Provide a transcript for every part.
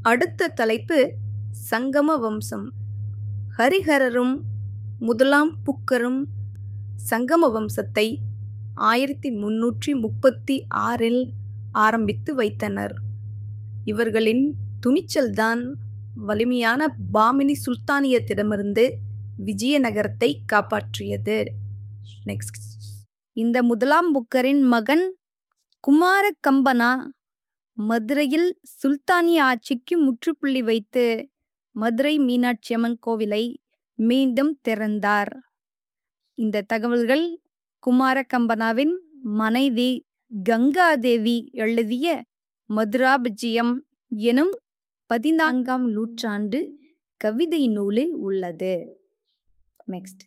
அடுத்த தலைப்பு சங்கம வம்சம் ஹரிஹரரும் முதலாம் புக்கரும் சங்கம வம்சத்தை ஆயிரத்தி முன்னூற்றி முப்பத்தி ஆறில் ஆரம்பித்து வைத்தனர் இவர்களின் துணிச்சல்தான் வலிமையான பாமினி சுல்தானியத்திடமிருந்து விஜயநகரத்தை காப்பாற்றியது நெக்ஸ்ட் இந்த முதலாம் புக்கரின் மகன் குமார கம்பனா மதுரையில் சுல்தானிய ஆட்சிக்கு முற்றுப்புள்ளி வைத்து மதுரை மீனாட்சி அம்மன் கோவிலை மீண்டும் திறந்தார் இந்த தகவல்கள் குமார கம்பனாவின் மனைவி கங்காதேவி எழுதிய மதுராபஜியம் எனும் பதினான்காம் நூற்றாண்டு கவிதை நூலில் உள்ளது நெக்ஸ்ட்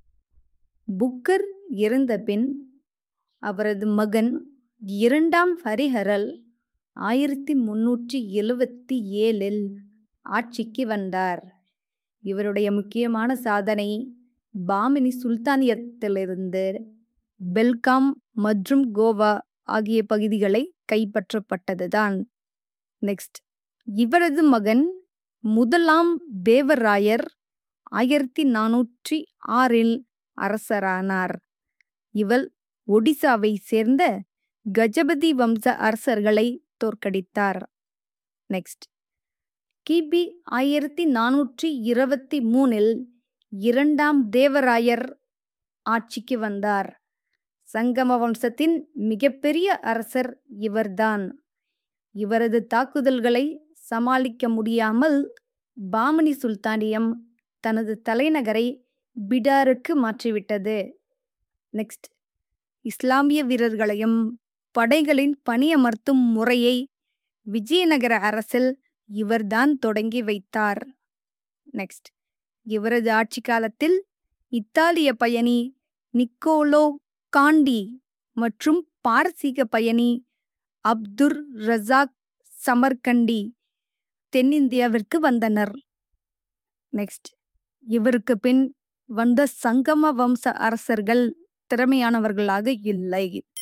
புக்கர் இறந்த பின் அவரது மகன் இரண்டாம் ஹரிஹரல் ஆயிரத்தி முன்னூற்றி எழுவத்தி ஏழில் ஆட்சிக்கு வந்தார் இவருடைய முக்கியமான சாதனை பாமினி சுல்தானியத்திலிருந்து பெல்காம் மற்றும் கோவா ஆகிய பகுதிகளை கைப்பற்றப்பட்டதுதான் நெக்ஸ்ட் இவரது மகன் முதலாம் தேவராயர் ஆயிரத்தி நானூற்றி ஆறில் அரசரானார் இவர் ஒடிசாவை சேர்ந்த கஜபதி வம்ச அரசர்களை தோற்கடித்தார் நெக்ஸ்ட் கிபி ஆயிரத்தி நானூற்றி இருபத்தி மூணில் இரண்டாம் தேவராயர் ஆட்சிக்கு வந்தார் சங்கம வம்சத்தின் மிகப்பெரிய அரசர் இவர்தான் இவரது தாக்குதல்களை சமாளிக்க முடியாமல் பாமனி சுல்தானியம் தனது தலைநகரை பிடாருக்கு மாற்றிவிட்டது நெக்ஸ்ட் இஸ்லாமிய வீரர்களையும் படைகளின் பணியமர்த்தும் முறையை விஜயநகர அரசில் இவர்தான் தொடங்கி வைத்தார் நெக்ஸ்ட் இவரது ஆட்சி காலத்தில் இத்தாலிய பயணி நிக்கோலோ காண்டி மற்றும் பாரசீக பயணி அப்துர் ரசாக் சமர்கண்டி தென்னிந்தியாவிற்கு வந்தனர் நெக்ஸ்ட் இவருக்கு பின் வந்த சங்கம வம்ச அரசர்கள் திறமையானவர்களாக இல்லை